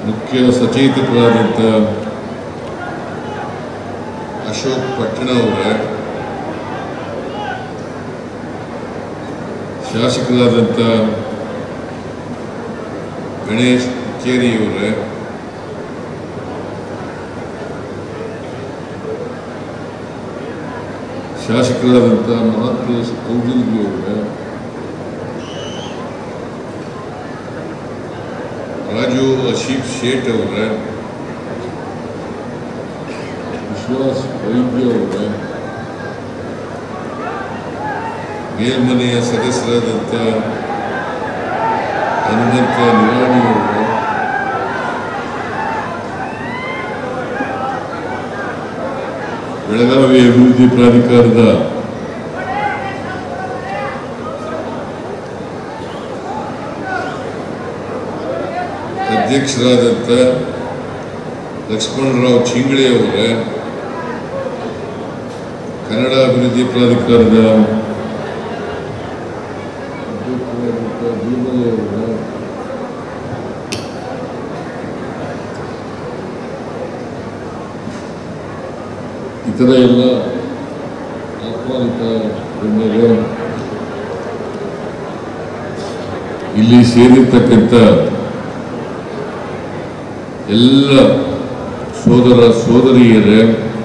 ಮುಖ್ಯ ಸಚೇತಕರಾದಂಥ ಅಶೋಕ್ ಪಟ್ಟಣ ಅವರ ಶಾಸಕರಾದಂಥ ಗಣೇಶ್ ಹುಕ್ಕೇರಿಯವರ ಶಾಸಕರಾದಂಥ ಮಹಾಂತೇಶ್ ಕೌಜಲ್ಗಿಯವರ ರಾಜು ಅಶೀಫ್ ಶೇಟ್ ಅವರ ವಿಶ್ವಾಸ್ ವೈದ್ಯ ಅವರ ಮೇಲ್ಮನೆಯ ಸದಸ್ಯರಾದಂಥ ಹನುಮಂತ ನಿರಾಣಿ ಅವರ ಬೆಳಗಾವಿ ಅಭಿವೃದ್ಧಿ ಪ್ರಾಧಿಕಾರದ ಅಧ್ಯಕ್ಷರಾದಂಥ ಲಕ್ಷ್ಮಣರಾವ್ ಚಿಂಗಳೆ ಅವರ ಕನ್ನಡ ಅಭಿವೃದ್ಧಿ ಪ್ರಾಧಿಕಾರದ ಅಧ್ಯಕ್ಷರಾದಂಥ ಭೀಮಲೆ ಅವರ ಇತರ ಎಲ್ಲ ಆಹ್ವಾನಿತ ಗಣ್ಯರು ಇಲ್ಲಿ ಸೇರಿರ್ತಕ್ಕಂಥ ಎಲ್ಲ ಸೋದರ ಸೋದರಿಯರೇ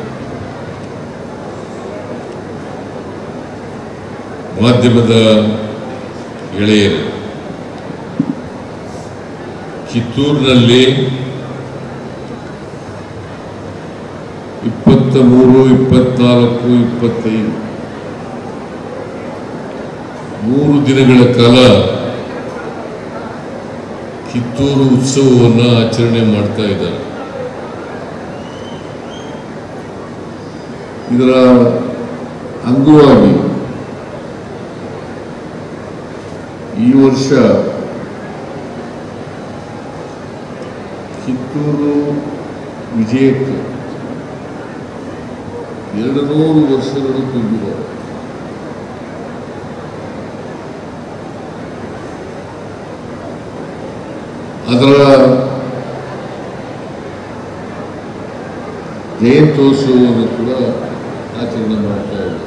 ಮಾಧ್ಯಮದ ಗೆಳೆಯರು ಕಿತ್ತೂರಿನಲ್ಲಿ ಇಪ್ಪತ್ತ ಮೂರು ಇಪ್ಪತ್ನಾಲ್ಕು ಇಪ್ಪತ್ತೈದು ಮೂರು ದಿನಗಳ ಕಾಲ ಕಿತ್ತೂರು ಉತ್ಸವವನ್ನು ಆಚರಣೆ ಮಾಡ್ತಾ ಇದ್ದಾರೆ ಇದರ ಅಂಗವಾಗಿ ಈ ವರ್ಷ ಕಿತ್ತೂರು ವಿಜಯಕ್ಕೆ ಎರಡು ನೂರು ವರ್ಷಗಳು ತುಂಬಿದೆ ಅದರ ಜಯಂತ್ಯೋತ್ಸವವನ್ನು ಕೂಡ ಆಚರಣೆ ಮಾಡ್ತಾ ಇದ್ದಾರೆ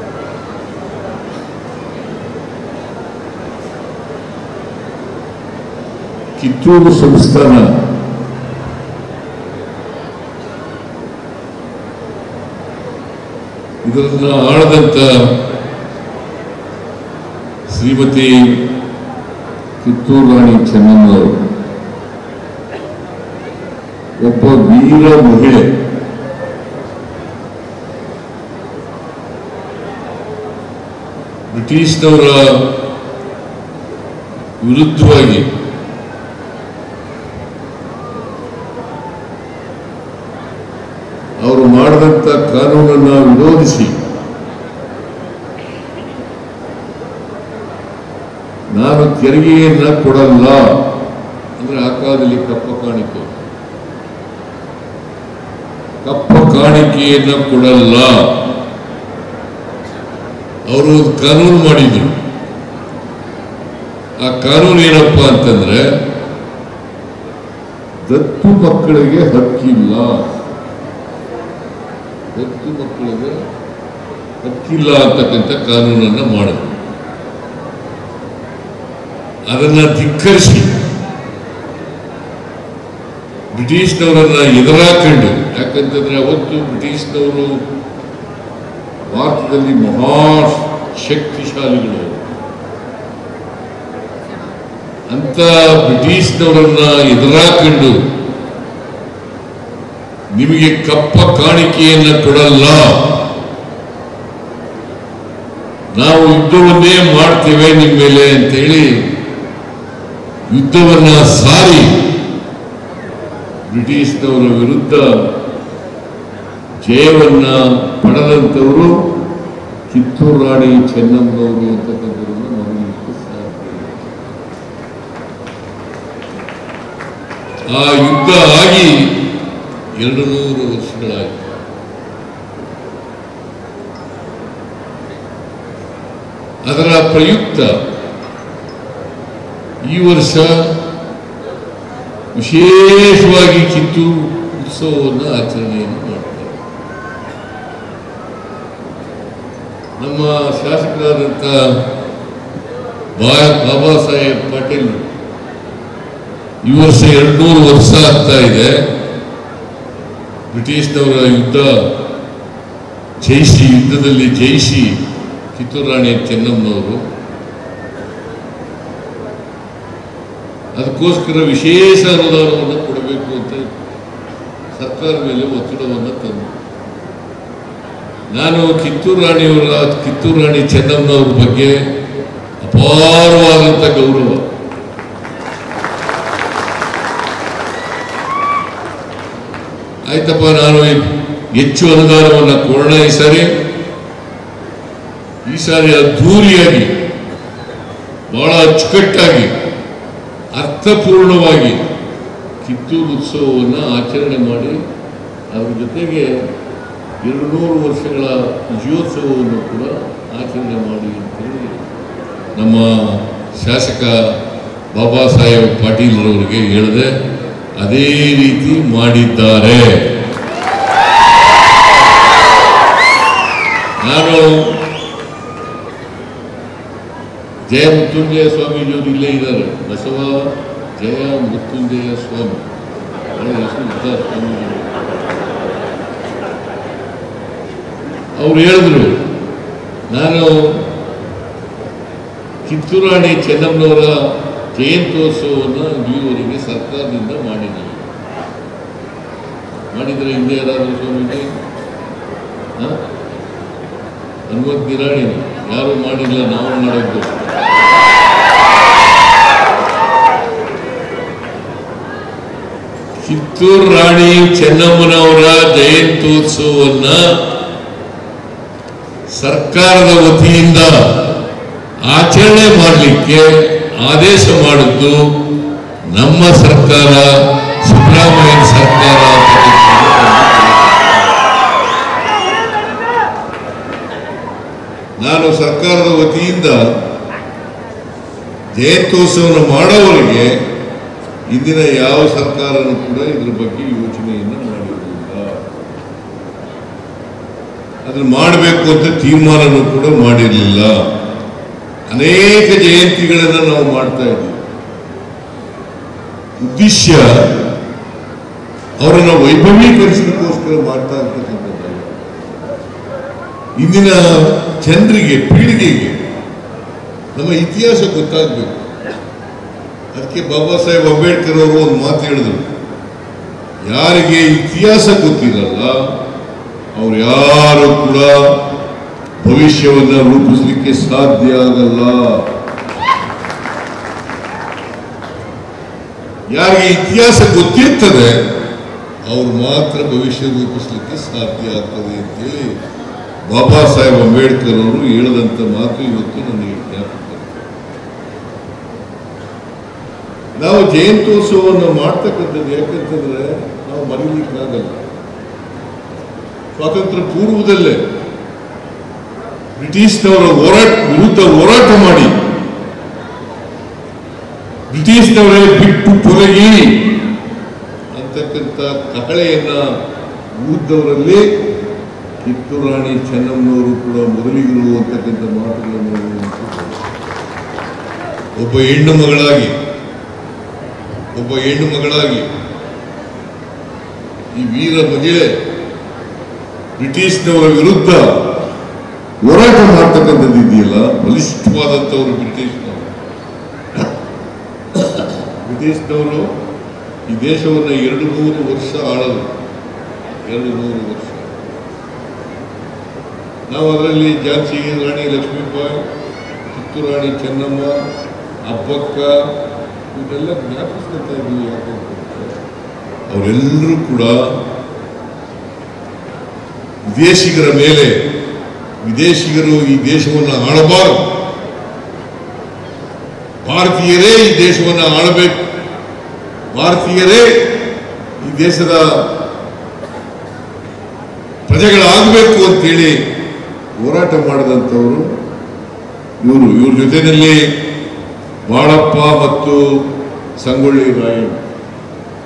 ಕಿತ್ತೂರು ಸಂಸ್ಥಾನ ಇದನ್ನ ಆಳದಂತ ಶ್ರೀಮತಿ ಕಿತ್ತೂರು ರಾಣಿ ಚೆನ್ನಮ್ಮನವರು ಒಬ್ಬ ವೀರ ಮಹಿಳೆ ಬ್ರಿಟಿಷ್ನವರ ವಿರುದ್ಧವಾಗಿ ಅವರು ಮಾಡಿದಂಥ ಕಾನೂನನ್ನು ವಿರೋಧಿಸಿ ನಾನು ತೆರಿಗೆಯನ್ನ ಕೊಡಲ್ಲ ಅಂದ್ರೆ ಆ ಕಾಲದಲ್ಲಿ ಕಪ್ಪ ಕಾಣಿಕೆ ಕಪ್ಪ ಕಾಣಿಕೆಯನ್ನ ಕೊಡಲ್ಲ ಅವರು ಒಂದು ಕಾನೂನು ಮಾಡಿದ್ರು ಆ ಕಾನೂನು ಏನಪ್ಪಾ ಅಂತಂದ್ರೆ ದತ್ತು ಮಕ್ಕಳಿಗೆ ಹಕ್ಕಿಲ್ಲ ದತ್ತು ಮಕ್ಕಳಿಗೆ ಹಕ್ಕಿಲ್ಲ ಅಂತಕ್ಕಂಥ ಕಾನೂನನ್ನು ಮಾಡಿದ್ರು ಅದನ್ನ ಧಿಕ್ಕರಿಸಿ ಬ್ರಿಟಿಷ್ನವರನ್ನ ಎದುರಾಕೊಂಡು ಯಾಕಂತಂದ್ರೆ ಅವತ್ತು ಬ್ರಿಟಿಷ್ನವರು ಭಾರತದಲ್ಲಿ ಮಹಾ ಶಕ್ತಿಶಾಲಿಗಳು ಅಂತ ಬ್ರಿಟಿಷ್ನವರನ್ನ ಎದುರಾಕೊಂಡು ನಿಮಗೆ ಕಪ್ಪ ಕಾಣಿಕೆಯನ್ನ ಕೊಡಲ್ಲ ನಾವು ಯುದ್ಧವನ್ನೇ ಮಾಡ್ತೇವೆ ನಿಮ್ಮ ಮೇಲೆ ಅಂತೇಳಿ ಯುದ್ಧವನ್ನ ಸಾರಿ ಬ್ರಿಟಿಷ್ನವರ ವಿರುದ್ಧ ಜಯವನ್ನ ಪಡೆದಂಥವರು ಕಿತ್ತೂರು ರಾಣಿ ಚೆನ್ನಮ್ಮನವರು ಅಂತಕ್ಕಂಥದ್ದನ್ನು ಮರೆಯಲಿಕ್ಕೆ ಸಾಧ್ಯ ಇಲ್ಲ. ಆ ಯುದ್ಧ ಆಗಿ ಎರಡು ನೂರು ವರ್ಷಗಳಾಯಿತು ಅದರ ಪ್ರಯುಕ್ತ ಈ ವರ್ಷ ವಿಶೇಷವಾಗಿ ಕಿತ್ತೂರು ಉತ್ಸವವನ್ನು ಆಚರಣೆಯನ್ನು ಮಾಡ್ತಾರೆ ನಮ್ಮ ಶಾಸಕರಾದಂಥ ಬಾ ಬಾಬಾ ಸಾಹೇಬ್ ಪಾಟೀಲ್ ಈ ವರ್ಷ ಎರಡ್ನೂರು ವರ್ಷ ಆಗ್ತಾ ಇದೆ ಬ್ರಿಟಿಷ್ನವರ ಯುದ್ಧ ಜಯಿಸಿ ಯುದ್ಧದಲ್ಲಿ ಜಯಿಸಿ ಕಿತ್ತೂರು ರಾಣಿ ಚೆನ್ನಮ್ಮನವರು ಅದಕ್ಕೋಸ್ಕರ ವಿಶೇಷ ಅನುದಾನವನ್ನು ಕೊಡಬೇಕು ಅಂತ ಸರ್ಕಾರದ ಮೇಲೆ ಒತ್ತಡವನ್ನು ತಂದು ನಾನು ಕಿತ್ತೂರು ರಾಣಿಯವರ ಕಿತ್ತೂರು ರಾಣಿ ಚೆನ್ನಮ್ಮನವ್ರ ಬಗ್ಗೆ ಅಪಾರವಾದಂಥ ಗೌರವ ಆಯ್ತಪ್ಪ ನಾನು ಹೆಚ್ಚು ಅನುದಾನವನ್ನು ಕೊಡೋಣ ಈ ಸಾರಿ ಈ ಸಾರಿ ಅದ್ಧೂರಿಯಾಗಿ ಬಹಳ ಅಚ್ಚುಕಟ್ಟಾಗಿ ಅರ್ಥಪೂರ್ಣವಾಗಿ ಕಿತ್ತೂರು ಉತ್ಸವವನ್ನು ಆಚರಣೆ ಮಾಡಿ ಅದ್ರ ಜೊತೆಗೆ ಎರಡು ನೂರು ವರ್ಷಗಳ ವಿಜಯೋತ್ಸವವನ್ನು ಕೂಡ ಆಚರಣೆ ಮಾಡಿ ಅಂತೇಳಿ ನಮ್ಮ ಶಾಸಕ ಬಾಬಾ ಸಾಹೇಬ್ ಪಾಟೀಲ್ರವರಿಗೆ ಹೇಳಿದೆ ಅದೇ ರೀತಿ ಮಾಡಿದ್ದಾರೆ ನಾನು ಜಯ ಮೃತ್ಯುಂಜಯ ಸ್ವಾಮೀಜಿಯವರು ಇಲ್ಲೇ ಇದ್ದಾರೆ ಬಸವ ಜಯ ಮೃತ್ಯುಂಜಯ ಸ್ವಾಮಿ ಅವರ ಹೆಸರು ಇದ್ದಾರೆ ಸ್ವಾಮೀಜಿಯವರು. ಅವ್ರು ಹೇಳಿದ್ರು ನಾನು ಕಿತ್ತೂರು ರಾಣಿ ಚೆನ್ನಮ್ಮನವರ ಜಯಂತ್ಯೋತ್ಸವವನ್ನು ಇಲ್ಲಿವರೆಗೆ ಸರ್ಕಾರದಿಂದ ಮಾಡಿದ್ದೀನಿ ಮಾಡಿದರೆ ಹಿಂದೆ ಯಾರಾದರೂ ಸ್ವಾಮೀಜಿ ಹ? ಹನುಮಂತ ನಿರಾಣಿ ಯಾರು ಮಾಡಿಲ್ಲ ನಾವು ಮಾಡೋದು ಕಿತ್ತೂರು ರಾಣಿ ಚೆನ್ನಮ್ಮನವರ ಜಯಂತ್ಯೋತ್ಸವವನ್ನ ಸರ್ಕಾರದ ವತಿಯಿಂದ ಆಚರಣೆ ಮಾಡಲಿಕ್ಕೆ ಆದೇಶ ಮಾಡಿದ್ದು ನಮ್ಮ ಸರ್ಕಾರ ಸಿದ್ದರಾಮಯ್ಯ ಸರ್ಕಾರ ಅಂತ ನಾನು ಸರ್ಕಾರದ ವತಿಯಿಂದ ಜಯಂತ್ಯೋತ್ಸವವನ್ನು ಮಾಡೋವರಿಗೆ ಇಂದಿನ ಯಾವ ಸರ್ಕಾರನೂ ಕೂಡ ಇದ್ರ ಬಗ್ಗೆ ಯೋಚನೆಯನ್ನು ಮಾಡಿರಲಿಲ್ಲ ಅದನ್ನು ಮಾಡಬೇಕು ಅಂತ ತೀರ್ಮಾನನೂ ಕೂಡ ಮಾಡಿರಲಿಲ್ಲ ಅನೇಕ ಜಯಂತಿಗಳನ್ನು ನಾವು ಮಾಡ್ತಾ ಇದ್ದೀವಿ ಉದ್ದೇಶ ಅವರನ್ನು ವೈಭವೀಕರಿಸಲಿಕ್ಕೋಸ್ಕರ ಮಾಡ್ತಾ ಇರ್ತಕ್ಕಂಥದ್ದಲ್ಲ ಇಂದಿನ ಜನರಿಗೆ ಪೀಳಿಗೆಗೆ ನಮ್ಮ ಇತಿಹಾಸ ಗೊತ್ತಾಗಬೇಕು ಅದಕ್ಕೆ ಬಾಬಾ ಸಾಹೇಬ್ ಅಂಬೇಡ್ಕರ್ ಅವರು ಒಂದು ಮಾತು ಹೇಳಿದರು ಯಾರಿಗೆ ಇತಿಹಾಸ ಗೊತ್ತಿರಲ್ಲ ಅವ್ರು ಯಾರು ಕೂಡ ಭವಿಷ್ಯವನ್ನು ರೂಪಿಸಲಿಕ್ಕೆ ಸಾಧ್ಯ ಆಗಲ್ಲ ಯಾರಿಗೆ ಇತಿಹಾಸ ಗೊತ್ತಿರ್ತದೆ ಅವ್ರು ಮಾತ್ರ ಭವಿಷ್ಯ ರೂಪಿಸಲಿಕ್ಕೆ ಸಾಧ್ಯ ಆಗ್ತದೆ ಅಂತೇಳಿ ಬಾಬಾ ಸಾಹೇಬ್ ಅಂಬೇಡ್ಕರ್ ಅವರು ಹೇಳಿದಂಥ ಮಾತು ಇವತ್ತು ನನಗೆ ಜ್ಞಾಪಕ ಬರ್ತದೆ. ನಾವು ಜಯಂತ್ಯೋತ್ಸವವನ್ನು ಮಾಡ್ತಕ್ಕಂಥದ್ದು ಯಾಕಂತಂದ್ರೆ ನಾವು ಮರೀಲಿಕ್ಕಾಗಲ್ಲ ಸ್ವಾತಂತ್ರ್ಯ ಪೂರ್ವದಲ್ಲೇ ಬ್ರಿಟಿಷ್ನವರ ಹೋರಾಟ ವಿರುದ್ಧ ಹೋರಾಟ ಮಾಡಿ ಬ್ರಿಟಿಷ್ನವರೇ ಬಿಟ್ಟು ತೊಲಗಿ ಅಂತಕ್ಕಂಥ ಕಹಳೆಯನ್ನ ಊದ್ದವರಲ್ಲಿ ಕಿತ್ತೂರು ರಾಣಿ ಚೆನ್ನಮ್ಮನವರು ಕೂಡ ಮೊದಲಿಗರು ಅಂತಕ್ಕಂಥ ಮಾತುಗಳನ್ನು ನಾವು ನೆನಪಿಸಿಕೊಳ್ಳಬೇಕು. ಒಬ್ಬ ಹೆಣ್ಣು ಮಗಳಾಗಿ ಒಬ್ಬ ಹೆಣ್ಣು ಮಗಳಾಗಿ ಈ ವೀರ ಮಹಿಳೆ ಬ್ರಿಟಿಷ್ನವರ ವಿರುದ್ಧ ಹೋರಾಟ ಮಾಡ್ತಕ್ಕಂಥದ್ದು ಇದೆಯಲ್ಲ ಬಲಿಷ್ಠವಾದಂಥವರು ಬ್ರಿಟಿಷ್ನವರು ಬ್ರಿಟಿಷ್ನವರು ಈ ದೇಶವನ್ನು ಎರಡು ನೂರು ವರ್ಷ ಆಳಲು ಎರಡು ನೂರು ವರ್ಷ ನಾವು ಅದರಲ್ಲಿ ಝಾನ್ಸಿ ರಾಣಿ ಲಕ್ಷ್ಮೀಬಾಯಿ ಕಿತ್ತೂರು ರಾಣಿ ಚೆನ್ನಮ್ಮ ಅಬ್ಬಕ್ಕ ಇವನ್ನೆಲ್ಲ ಜ್ಞಾಪಿಸ್ಕೊತಾ ಇದ್ದೀವಿ ಯಾಕೆ ಅಂತಂದ್ರೆ ಅವರೆಲ್ಲರೂ ಕೂಡ ವಿದೇಶಿಗರ ಮೇಲೆ ವಿದೇಶಿಗರು ಈ ದೇಶವನ್ನು ಆಳಬಾರದು ಭಾರತೀಯರೇ ಈ ದೇಶವನ್ನು ಆಳಬೇಕು ಭಾರತೀಯರೇ ಈ ದೇಶದ ಪ್ರಜೆಗಳಾಗಬೇಕು ಅಂತೇಳಿ ಹೋರಾಟ ಮಾಡಿದಂಥವರು ಇವರು ಇವ್ರ ಜೊತೆಯಲ್ಲಿ ಬಾಳಪ್ಪ ಮತ್ತು ಸಂಗೊಳ್ಳಿ ರಾಯಣ್ಣ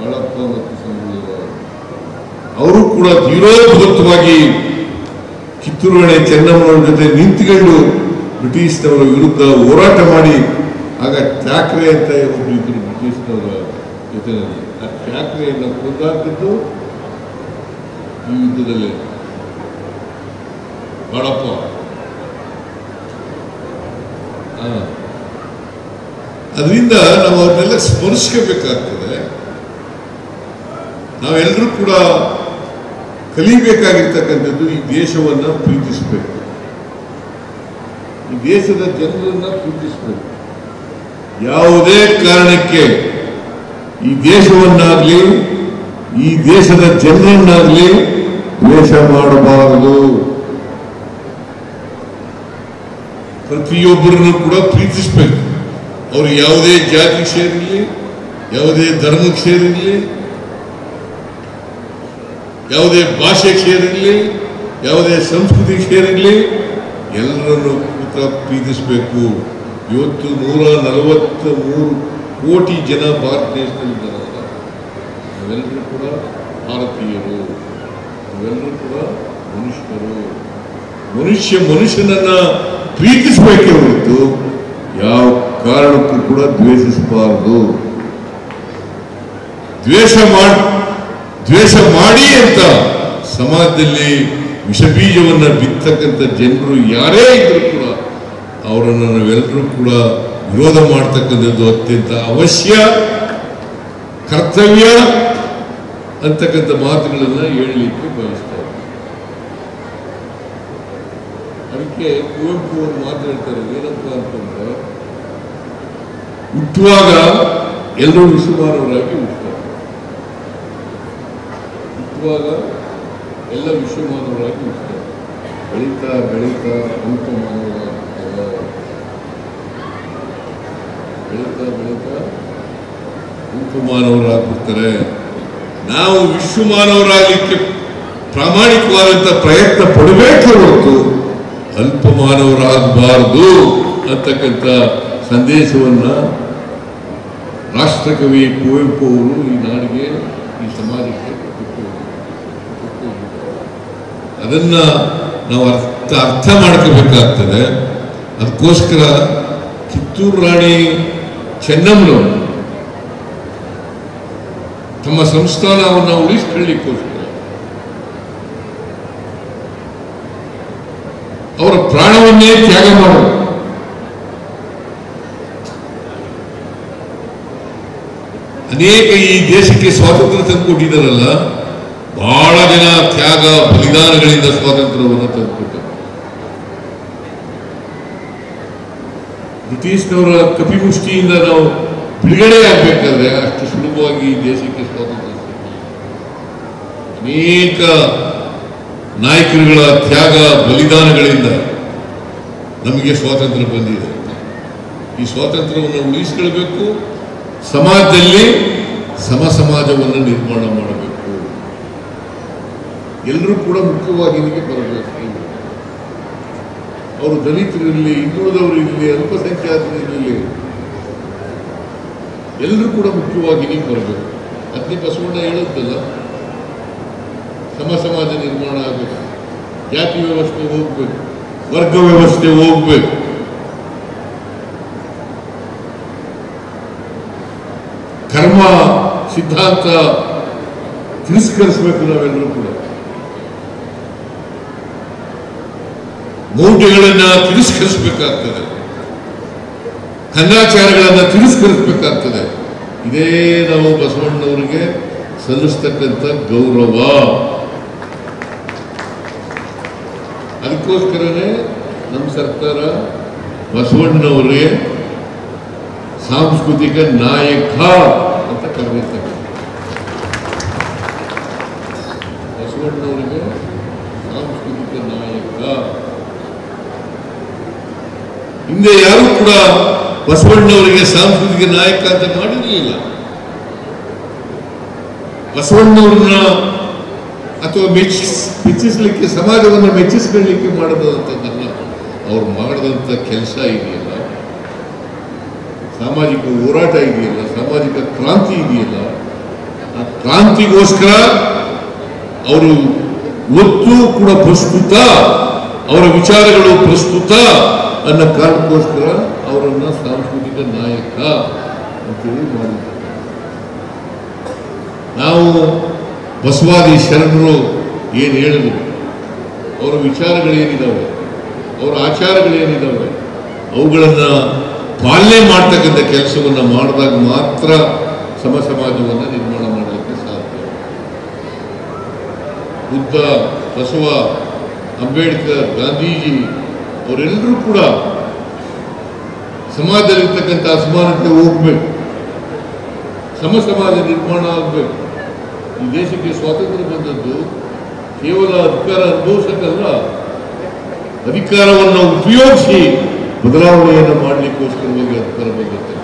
ಬಾಳಪ್ಪ ಮತ್ತು ಸಂಗೊಳ್ಳಿರಾವ್ ಅವರು ಕೂಡ ಧೀರೋದ್ಭುತವಾಗಿ ಕಿತ್ತೂರು ರಾಣಿ ಚೆನ್ನಮ್ಮನವ್ರ ಜೊತೆ ನಿಂತುಕೊಂಡು ಬ್ರಿಟಿಷ್ನವರ ವಿರುದ್ಧ ಹೋರಾಟ ಮಾಡಿ ಆಗ ಠಾಕ್ರೆ ಅಂತ ಒಬ್ರು ಇದ್ರು ಬ್ರಿಟಿಷ್ನವರ ಜೊತೆಯಲ್ಲಿ ಆ ಠಾಕ್ರೆಯನ್ನು ಕೊಂದಾಕಿದ್ದು ಈ ಯುದ್ಧದಲ್ಲಿ ಬಾಳಪ್ಪ ಆ. ಅದರಿಂದ ನಾವು ಅವ್ರನ್ನೆಲ್ಲ ಸ್ಮರಿಸ್ಕೋಬೇಕಾಗ್ತದೆ ನಾವೆಲ್ಲರೂ ಕೂಡ ಕಲಿಬೇಕಾಗಿರ್ತಕ್ಕಂಥದ್ದು ಈ ದೇಶವನ್ನ ಪ್ರೀತಿಸಬೇಕು ಈ ದೇಶದ ಜನರನ್ನ ಪ್ರೀತಿಸಬೇಕು ಯಾವುದೇ ಕಾರಣಕ್ಕೆ ಈ ದೇಶವನ್ನಾಗ್ಲಿ ಈ ದೇಶದ ಜನರನ್ನಾಗ್ಲಿ ದ್ವೇಷ ಮಾಡಬಾರದು ಪ್ರತಿಯೊಬ್ಬರನ್ನು ಕೂಡ ಪ್ರೀತಿಸಬೇಕು ಅವರು ಯಾವುದೇ ಜಾತಿ ಸೇರಿರಲಿ ಯಾವುದೇ ಧರ್ಮಕ್ಕೆ ಸೇರಿರಲಿ ಯಾವುದೇ ಭಾಷೆಗೆ ಸೇರಿರಲಿ ಯಾವುದೇ ಸಂಸ್ಕೃತಿಗೆ ಸೇರಿರಲಿ ಎಲ್ಲರನ್ನು ಕೂಡ ಪ್ರೀತಿಸಬೇಕು ಇವತ್ತು ನೂರ ನಲವತ್ತ ಮೂರು ಕೋಟಿ ಜನ ಭಾರತ ದೇಶದಲ್ಲಿದ್ದಾರಲ್ಲ ನಾವೆಲ್ಲರೂ ಕೂಡ ಭಾರತೀಯರು ನಾವೆಲ್ಲರೂ ಕೂಡ ಮನುಷ್ಯರು ಮನುಷ್ಯ ಮನುಷ್ಯನನ್ನ ಪ್ರೀತಿಸಬೇಕೇ ಹೊರತು ಯಾವ ಕಾರಣಕ್ಕೂ ಕೂಡ ದ್ವೇಷಿಸಬಾರದು ದ್ವೇಷ ಮಾಡಿ ದ್ವೇಷ ಮಾಡಿ ಅಂತ ಸಮಾಜದಲ್ಲಿ ವಿಷಬೀಜವನ್ನ ಬಿತ್ತಕ್ಕಂಥ ಜನರು ಯಾರೇ ಇದ್ರೂ ಕೂಡ ಅವರನ್ನು ನಾವೆಲ್ಲರೂ ಕೂಡ ವಿರೋಧ ಮಾಡ್ತಕ್ಕಂಥದ್ದು ಅತ್ಯಂತ ಅವಶ್ಯ ಕರ್ತವ್ಯ ಅಂತಕ್ಕಂಥ ಮಾತುಗಳನ್ನ ಹೇಳಲಿಕ್ಕೆ ಬಯಸ್ತಾರೆ ಅದಕ್ಕೆ ಕುವೆಂಪು ಅವರು ಮಾತಾಡ್ತಾರೆ ಏನಪ್ಪ ಅಂತಂದ್ರೆ ಹುಟ್ಟುವಾಗ ಎಲ್ಲರೂ ವಿಶ್ವಮಾನವರಾಗಿ ಹುಟ್ಟುತ್ತಾರೆ ಹುಟ್ಟುವಾಗ ಎಲ್ಲ ವಿಶ್ವಮಾನವರಾಗಿ ಹುಟ್ಟುತ್ತಾರೆ ಬೆಳೀತಾ ಬೆಳೀತಾ ಅಲ್ಪ ಮಾನವರಾಗ್ತಾರೆ ಬೆಳೀತಾ ಬೆಳೀತಾ ಅಲ್ಪ ಮಾನವರಾಗ್ಬಿಡ್ತಾರೆ ನಾವು ವಿಶ್ವಮಾನವರಾಗಲಿಕ್ಕೆ ಪ್ರಾಮಾಣಿಕವಾದಂಥ ಪ್ರಯತ್ನ ಪಡಬೇಕೇ ಹೊರತು ಅಲ್ಪ ಮಾನವರಾಗಬಾರದು ಅಂತಕ್ಕಂಥ ಸಂದೇಶವನ್ನ ರಾಷ್ಟ್ರಕವಿ ಕುವೆಂಪು ಅವರು ಈ ನಾಡಿಗೆ ಈ ಸಮಾಜಕ್ಕೆ ಕೊಟ್ಟು ಕೊಟ್ಟು ಹೋಗಿದ್ದಾರೆ. ಅದನ್ನ ನಾವು ಅರ್ಥ ಅರ್ಥ ಮಾಡ್ಕೋಬೇಕಾಗ್ತದೆ ಅದಕ್ಕೋಸ್ಕರ ಕಿತ್ತೂರು ರಾಣಿ ಚೆನ್ನಮ್ಮನವರು ತಮ್ಮ ಸಂಸ್ಥಾನವನ್ನು ಉಳಿಸ್ಕೊಳ್ಳಿಕ್ಕೋಸ್ಕರ ಅವರ ಪ್ರಾಣವನ್ನೇ ತ್ಯಾಗ ಮಾಡೋದು ಅನೇಕ ಈ ದೇಶಕ್ಕೆ ಸ್ವಾತಂತ್ರ್ಯ ತಂದುಕೊಟ್ಟಿದ್ದಾರಲ್ಲ ಬಹಳ ಜನ ತ್ಯಾಗ ಬಲಿದಾನಗಳಿಂದ ಸ್ವಾತಂತ್ರ್ಯವನ್ನು ತಂದುಕೊಟ್ಟರು ಬ್ರಿಟಿಷ್ನವರ ಕಪಿಮುಷ್ಟಿಯಿಂದ ನಾವು ಬಿಡುಗಡೆ ಆಗಬೇಕಾದ್ರೆ ಅಷ್ಟು ಸುಲಭವಾಗಿ ಈ ದೇಶಕ್ಕೆ ಸ್ವಾತಂತ್ರ್ಯ ಸಿಗಲಿಲ್ಲ. ಅನೇಕ ನಾಯಕರುಗಳ ತ್ಯಾಗ ಬಲಿದಾನಗಳಿಂದ ನಮಗೆ ಸ್ವಾತಂತ್ರ್ಯ ಬಂದಿದೆ ಈ ಸ್ವಾತಂತ್ರ್ಯವನ್ನು ಉಳಿಸ್ಕೊಳ್ಬೇಕು ಸಮಾಜದಲ್ಲಿ ಸಮ ಸಮಾಜವನ್ನು ನಿರ್ಮಾಣ ಮಾಡಬೇಕು ಎಲ್ಲರೂ ಕೂಡ ಮುಖ್ಯವಾಗಿ ಇದಕ್ಕೆ ಬರಬೇಕು ಅವರು ದಲಿತರಿರಲಿ ಹಿಂದುಳಿದವರು ಇರಲಿ ಅಲ್ಪಸಂಖ್ಯಾತರು ಇರಲಿ ಎಲ್ಲರೂ ಕೂಡ ಮುಖ್ಯವಾಗಿ ನೀವು ಬರಬೇಕು ಅದಕ್ಕೆ ಬಸವಣ್ಣ ಹೇಳುತ್ತಲ್ಲ ಸಮ ಸಮಾಜ ನಿರ್ಮಾಣ ಆಗಬೇಕು ಜಾತಿ ವ್ಯವಸ್ಥೆ ಹೋಗ್ಬೇಕು ವರ್ಗ ವ್ಯವಸ್ಥೆ ಹೋಗ್ಬೇಕು ಕರ್ಮ ಸಿದ್ಧಾಂತ ತಿರಸ್ಕರಿಸಬೇಕು ನಾವೆಲ್ಲರೂ ಕೂಡ ಮೌಢ್ಯಗಳನ್ನ ತಿರಸ್ಕರಿಸಬೇಕಾಗ್ತದೆ ಕಂದಾಚಾರಗಳನ್ನ ತಿರಸ್ಕರಿಸಬೇಕಾಗ್ತದೆ ಇದೇ ನಾವು ಬಸವಣ್ಣವರಿಗೆ ಸಲ್ಲಿಸ್ತಕ್ಕಂಥ ಗೌರವ ಅದಕ್ಕೋಸ್ಕರನೇ ನಮ್ಮ ಸರ್ಕಾರ ಬಸವಣ್ಣನವರಿಗೆ ಸಾಂಸ್ಕೃತಿಕ ನಾಯಕ ಅಂತ ಕರೆದಿರ್ತಕ್ಕಂಥ ಬಸವಣ್ಣನವರಿಗೆ ಸಾಂಸ್ಕೃತಿಕ ನಾಯಕ ಹಿಂದೆ ಯಾರು ಕೂಡ ಬಸವಣ್ಣವರಿಗೆ ಸಾಂಸ್ಕೃತಿಕ ನಾಯಕ ಅಂತ ಮಾಡಿರಲಿಲ್ಲ ಬಸವಣ್ಣವ್ರನ್ನ ಅಥವಾ ಮೆಚ್ಚಿಸ್ ಮೆಚ್ಚಿಸ್ಲಿಕ್ಕೆ ಸಮಾಜವನ್ನು ಮೆಚ್ಚಿಸ್ಕೊಳ್ಳಿಕ್ಕೆ ಮಾಡದಂಥದ್ದನ್ನ ಅವ್ರು ಮಾಡಿದಂಥ ಕೆಲಸ ಇದೆಯಲ್ಲ ಸಾಮಾಜಿಕ ಹೋರಾಟ ಇದೆಯಲ್ಲ ಸಾಮಾಜಿಕ ಕ್ರಾಂತಿ ಇದೆಯಲ್ಲ ಆ ಕ್ರಾಂತಿಗೋಸ್ಕರ ಅವರು ಒತ್ತು ಕೂಡ ಪ್ರಸ್ತುತ ಅವರ ವಿಚಾರಗಳು ಪ್ರಸ್ತುತ ಅನ್ನೋ ಕಾರಣಕ್ಕೋಸ್ಕರ ಅವರನ್ನ ಸಾಂಸ್ಕೃತಿಕ ನಾಯಕ ಅಂತೇಳಿ ಮಾಡಿದ್ದಾರೆ ನಾವು ಬಸವಾದಿ ಶರಣರು ಏನು ಹೇಳಿದ್ರು ಅವರ ವಿಚಾರಗಳೇನಿದ್ದಾವೆ ಅವರ ಆಚಾರಗಳೇನಿದ್ದಾವೆ ಅವುಗಳನ್ನು ಪಾಲನೆ ಮಾಡ್ತಕ್ಕಂಥ ಕೆಲಸವನ್ನು ಮಾಡಿದಾಗ ಮಾತ್ರ ಸಮ ಸಮಾಜವನ್ನು ನಿರ್ಮಾಣ ಮಾಡಲಿಕ್ಕೆ ಸಾಧ್ಯ ಬುದ್ಧ ಬಸವ ಅಂಬೇಡ್ಕರ್ ಗಾಂಧೀಜಿ ಅವರೆಲ್ಲರೂ ಕೂಡ ಸಮಾಜದಲ್ಲಿರ್ತಕ್ಕಂಥ ಅಸಮಾನತೆ ಹೋಗ್ಬೇಕು ಸಮ ಸಮಾಜ ನಿರ್ಮಾಣ ಆಗಬೇಕು ಈ ದೇಶಕ್ಕೆ ಸ್ವಾತಂತ್ರ್ಯ ಬಂದದ್ದು ಕೇವಲ ಅಧಿಕಾರ ಅನುಭವಿಸಕ್ಕಲ್ಲ ಅಧಿಕಾರವನ್ನು ಉಪಯೋಗಿಸಿ ಬದಲಾವಣೆಯನ್ನು ಮಾಡಲಿಕ್ಕೋಸ್ಕರವಾಗಿ ಅಧಿಕಾರ ಬಂದಿರ್ತಕ್ಕಂಥ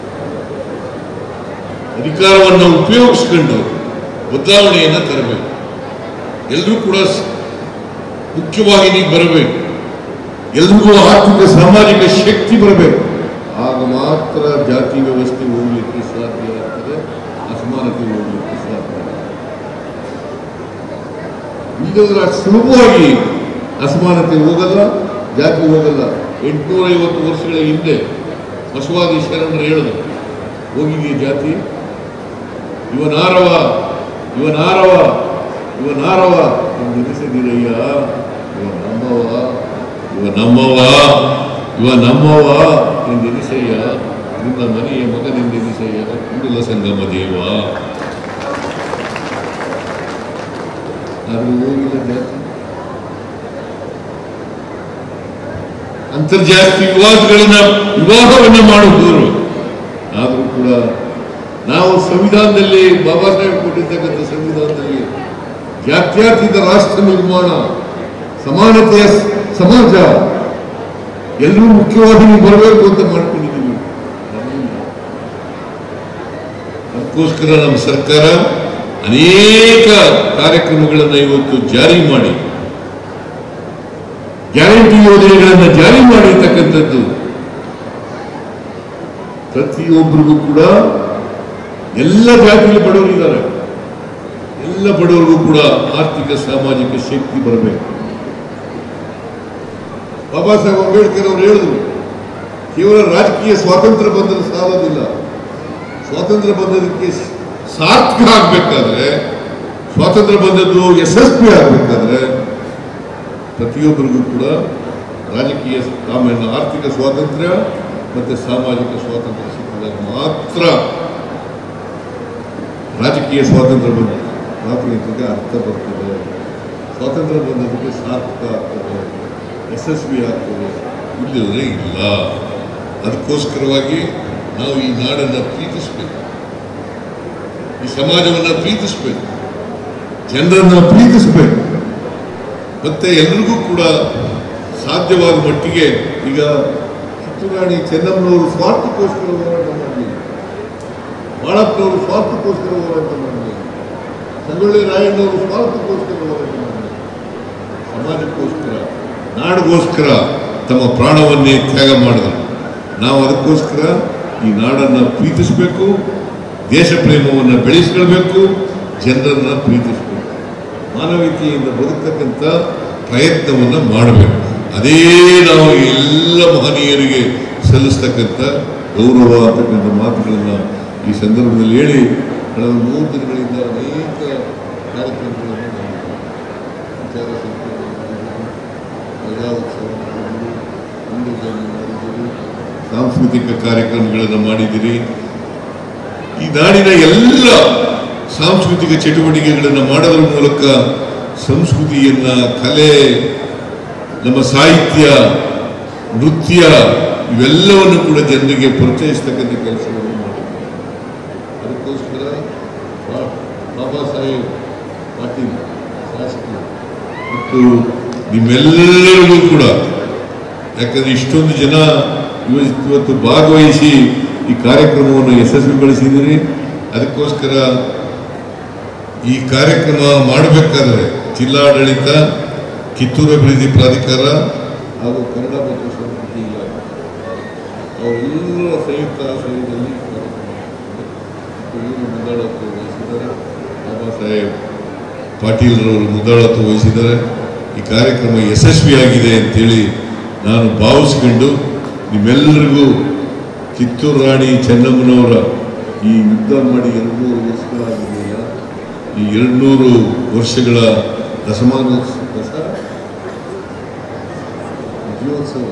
ಅಧಿಕಾರವನ್ನು ಉಪಯೋಗಿಸ್ಕೊಂಡು ಬದಲಾವಣೆಯನ್ನು ತರಬೇಕು ಎಲ್ಲರೂ ಕೂಡ ಸ್- ಮುಖ್ಯವಾಹಿನಿಗೆ ಬರಬೇಕು ಎಲ್ರಿಗೂ ಆರ್ಥಿಕ ಸಾಮಾಜಿಕ ಶಕ್ತಿ ಬರಬೇಕು ಆಗ ಮಾತ್ರ ಜಾತಿ ವ್ಯವಸ್ಥೆ ಹೋಗ್ಲಿಕ್ಕೆ ಸಾಧ್ಯ ಆಗ್ತದೆ ಅಸಮಾನತೆ ಹೋಗ್ಲಿಕ್ಕೆ ಸಾಧ್ಯ ಇಲ್ಲದ್ರೆ ಅಷ್ಟು ಸುಲಭವಾಗಿ ಅಸಮಾನತೆ ಹೋಗಲ್ಲ ಜಾತಿ ಹೋಗಲ್ಲ ಎಂಟುನೂರ ಐವತ್ತು ವರ್ಷಗಳ ಹಿಂದೆ ಬಸವಾದಿ ಶರಣರು ಹೇಳಿದ್ರು ಹೋಗಿದೆಯಾ ಜಾತಿ ಇವನಾರವ ಇವನಾರವ ಇವನಾರವ ನಿಲ್ಲಿಸಿದಿರಯ್ಯ ಇವ ನಮ್ಮವ ಇವ ನಮ್ಮವ ಇವ ನಮ್ಮವ ಎಂದೆನಿಸಯ್ಯ ನಿನ್ನ ಮನೆಯ ಮಗನೆಂದೆನಿಸಯ್ಯ ಕೂಡಲ ಸಂಗಮ ದೇವ ಆದ್ರೆ ಹೋಗಿಲ್ಲ ಜಾತಿ ಅಂತರ್ಜಾತಿ ವಿವಾದಗಳನ್ನ ವಿವಾಹವನ್ನ ಮಾಡುತ್ತಿದ್ರು ಆದರೂ ಕೂಡ ನಾವು ಸಂವಿಧಾನದಲ್ಲಿ ಬಾಬಾ ಸಾಹೇಬ್ ಕೊಟ್ಟಿರ್ತಕ್ಕಂಥ ಸಂವಿಧಾನದಲ್ಲಿ ಜಾತ್ಯತೀತ ರಾಷ್ಟ್ರ ನಿರ್ಮಾಣ ಸಮಾನತೆಯ ಸ- ಸಮಾಜ ಎಲ್ಲರೂ ಮುಖ್ಯವಾಗಿ ನೀವು ಬರಬೇಕು ಅಂತ ಮಾಡ್ಕೊಂಡಿದ್ದೀವಿ ಅದಕ್ಕೋಸ್ಕರ ನಮ್ಮ ಸರ್ಕಾರ ಅನೇಕ ಕಾರ್ಯಕ್ರಮಗಳನ್ನು ಇವತ್ತು ಜಾರಿ ಮಾಡಿ ಗ್ಯಾರಂಟಿ ಯೋಜನೆಗಳನ್ನು ಜಾರಿ ಮಾಡಿರ್ತಕ್ಕಂಥದ್ದು ಪ್ರತಿಯೊಬ್ಬರಿಗೂ ಕೂಡ ಎಲ್ಲ ಜಾತಿಯಲ್ಲಿ ಬಡವರಿದ್ದಾರೆ ಎಲ್ಲ ಬಡವರಿಗೂ ಕೂಡ ಆರ್ಥಿಕ ಸಾಮಾಜಿಕ ಶಕ್ತಿ ಬರಬೇಕು ಬಾಬಾ ಸಾಹೇಬ್ ಅಂಬೇಡ್ಕರ್ ಅವರು ಹೇಳಿದ್ರು ಕೇವಲ ರಾಜಕೀಯ ಸ್ವಾತಂತ್ರ್ಯ ಬಂದರೆ ಸಾಲೋದಿಲ್ಲ ಸ್ವಾತಂತ್ರ್ಯ ಬಂದದಕ್ಕೆ ಸಾರ್ಥಕ ಆಗಬೇಕಾದ್ರೆ ಸ್ವಾತಂತ್ರ್ಯ ಬಂದದ್ದು ಯಶಸ್ವಿ ಆಗಬೇಕಾದ್ರೆ ಪ್ರತಿಯೊಬ್ಬರಿಗೂ ಕೂಡ ರಾಜಕೀಯ ಆಮೇಲೆ ಆರ್ಥಿಕ ಸ್ವಾತಂತ್ರ್ಯ ಮತ್ತು ಸಾಮಾಜಿಕ ಸ್ವಾತಂತ್ರ್ಯ ಸಿಕ್ಕಿದಾಗ ಮಾತ್ರ ರಾಜಕೀಯ ಸ್ವಾತಂತ್ರ್ಯ ಬಂದ ಮಾತುಕತೆಗೆ ಅರ್ಥ ಬರ್ತದೆ ಸ್ವಾತಂತ್ರ್ಯ ಬಂದದಕ್ಕೆ ಸಾರ್ಥಕ ಆಗ್ತದೆ ಯಶಸ್ವಿ ಆಗ್ತದೆ ಇಲ್ಲದ್ರೆ ಇಲ್ಲ ಅದಕ್ಕೋಸ್ಕರವಾಗಿ ನಾವು ಈ ನಾಡನ್ನು ಪ್ರೀತಿಸಬೇಕು ಈ ಸಮಾಜವನ್ನು ಪ್ರೀತಿಸಬೇಕು ಜನರನ್ನು ಪ್ರೀತಿಸಬೇಕು ಮತ್ತೆ ಎಲ್ರಿಗೂ ಕೂಡ ಸಾಧ್ಯವಾದ ಮಟ್ಟಿಗೆ ಈಗ ಕಿತ್ತೂರಾಣಿ ಚೆನ್ನಮ್ಮನವರು ಸ್ವಾರ್ಥಕ್ಕೋಸ್ಕರ ಹೋರಾಟ ಮಾಡಲಿಲ್ಲ ಬಾಳಪ್ಪನವರು ಸ್ವಾರ್ಥಕ್ಕೋಸ್ಕರ ಹೋರಾಟ ಮಾಡಲಿಲ್ಲ ಸಂಗೊಳ್ಳಿ ರಾಯಣ್ಣವರು ಸ್ವಾರ್ಥಕ್ಕೋಸ್ಕರ ಹೋರಾಟ ಮಾಡಲಿಲ್ಲ ಸಮಾಜಕ್ಕೋಸ್ಕರ ನಾಡಿಗೋಸ್ಕರ ತಮ್ಮ ಪ್ರಾಣವನ್ನೇ ತ್ಯಾಗ ಮಾಡಿದರು ನಾವು ಅದಕ್ಕೋಸ್ಕರ ಈ ನಾಡನ್ನು ಪ್ರೀತಿಸಬೇಕು ದೇಶ ಪ್ರೇಮವನ್ನು ಬೆಳೆಸ್ಕೊಳ್ಬೇಕು ಜನರನ್ನು ಪ್ರೀತಿಸಬೇಕು ಮಾನವೀಯತೆಯಿಂದ ಬದುಕತಕ್ಕಂಥ ಪ್ರಯತ್ನವನ್ನು ಮಾಡಬೇಕು ಅದೇ ನಾವು ಎಲ್ಲ ಮಹನೀಯರಿಗೆ ಸಲ್ಲಿಸ್ತಕ್ಕಂಥ ಗೌರವ ಅಂತಕ್ಕಂಥ ಮಾತುಗಳನ್ನು ಈ ಸಂದರ್ಭದಲ್ಲಿ ಹೇಳಿ ಕಳೆದ ಮೂರು ದಿನಗಳಿಂದ ಅನೇಕ ಕಾರ್ಯಕ್ರಮಗಳನ್ನು ಮಾಡಿದ್ದೀವಿ ವಿಚಾರ ಸಂಕಿರಣ ಮಾಡಿದ್ದೀವಿ ಪ್ರಜಾ ಉತ್ಸವ ಮಾಡಿದ್ದೀವಿ ಹಿಂದೂ ಜಯಂತಿ ಮಾಡಿದ್ದೀವಿ ಸಾಂಸ್ಕೃತಿಕ ಕಾರ್ಯಕ್ರಮಗಳನ್ನು ಮಾಡಿದ್ದೀರಿ ಈ ನಾಡಿನ ಎಲ್ಲ ಸಾಂಸ್ಕೃತಿಕ ಚಟುವಟಿಕೆಗಳನ್ನು ಮಾಡೋದ್ರ ಮೂಲಕ ಸಂಸ್ಕೃತಿಯನ್ನ ಕಲೆ ನಮ್ಮ ಸಾಹಿತ್ಯ ನೃತ್ಯ ಇವೆಲ್ಲವನ್ನು ಕೂಡ ಜನರಿಗೆ ಪರಿಚಯಿಸ್ತಕ್ಕಂಥ ಕೆಲಸವನ್ನು ಮಾಡಿದ್ದೀವಿ ಅದಕ್ಕೋಸ್ಕರ ಬಾ- ಬಾಬಾ ಸಾಹೇಬ್ ಪಾಟೀಲ್ ಶಾಸಕರು ಮತ್ತು ನಿಮ್ಮೆಲ್ಲರಿಗೂ ಕೂಡ ಯಾಕಂದ್ರೆ ಇಷ್ಟೊಂದು ಜನ ಇವತ್ತು ಇವತ್ತು ಭಾಗವಹಿಸಿ ಈ ಕಾರ್ಯಕ್ರಮವನ್ನು ಯಶಸ್ವಿಗೊಳಿಸಿದ್ದೀರಿ ಅದಕ್ಕೋಸ್ಕರ ಈ ಕಾರ್ಯಕ್ರಮ ಮಾಡಬೇಕಾದ್ರೆ ಜಿಲ್ಲಾಡಳಿತ ಕಿತ್ತೂರು ಅಭಿವೃದ್ಧಿ ಪ್ರಾಧಿಕಾರ ಹಾಗೂ ಕನ್ನಡ ಮತ್ತು ಸಂಸ್ಕೃತಿ ಇಲಾಖೆ ಅವರೆಲ್ಲರ ಸಂಯುಕ್ತ ಆಶ್ರಯದಲ್ಲಿ ಈ ಕಾರ್ಯಕ್ರಮ ನಡೆಯುತ್ತದೆ. ಮತ್ತು ಇವರು ಮುಂದಾಳತ್ವ ವಹಿಸಿದ ಮಾಡಿದ್ದಾರೆ ಬಾಬಾ ಸಾಹೇಬ್ ಪಾಟೀಲ್ರವರು ಮುಂದಾಳತ್ವ ವಹಿಸಿದ್ದಾರೆ ಈ ಕಾರ್ಯಕ್ರಮ ಯಶಸ್ವಿಯಾಗಿದೆ ಅಂತೇಳಿ ನಾನು ಭಾವಿಸ್ಕೊಂಡು ನಿಮ್ಮೆಲ್ಲರಿಗೂ ಕಿತ್ತೂರು ರಾಣಿ ಚೆನ್ನಮ್ಮನವರ ಈ ಯುದ್ಧ ಮಾಡಿ ಎರಡುನೂರು ವರ್ಷಗಳಾಗಿದೆಯಲ್ಲ ಈ ಎರಡುನೂರು ವರ್ಷಗಳ ದಶಮಾನೋತ್ಸವ ದಸ ವಿಜಯೋತ್ಸವ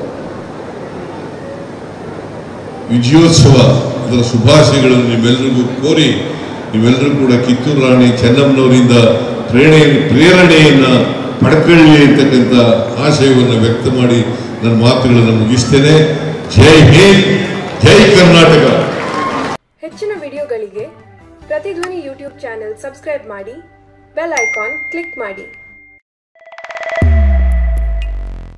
ವಿಜಯೋತ್ಸವ ಅದರ ಶುಭಾಶಯಗಳನ್ನು ನಿಮ್ಮೆಲ್ಲರಿಗೂ ಕೋರಿ ನೀವೆಲ್ಲರೂ ಕೂಡ ಕಿತ್ತೂರು ರಾಣಿ ಚೆನ್ನಮ್ಮನವರಿಂದ ಪ್ರೇರಣೆ ಪ್ರೇರಣೆಯನ್ನ ಪಡ್ಕೊಳ್ಳಿ ಅಂತಕ್ಕಂಥ ಆಶಯವನ್ನು ವ್ಯಕ್ತ ಮಾಡಿ ನನ್ನ ಮಾತುಗಳನ್ನು ಮುಗಿಸ್ತೇನೆ ಜೈ ಹಿಂದ್ ಜೈ ಕರ್ನಾಟಕ ಹೆಚ್ಚಿನ ವಿಡಿಯೋಗಳಿಗೆ ಪ್ರತಿಧ್ವನಿ ಯೂಟ್ಯೂಬ್ ಚಾನೆಲ್ ಸಬ್ಸ್ಕ್ರೈಬ್ ಮಾಡಿ ಬೆಲ್ ಐಕಾನ್ ಕ್ಲಿಕ್ ಮಾಡಿ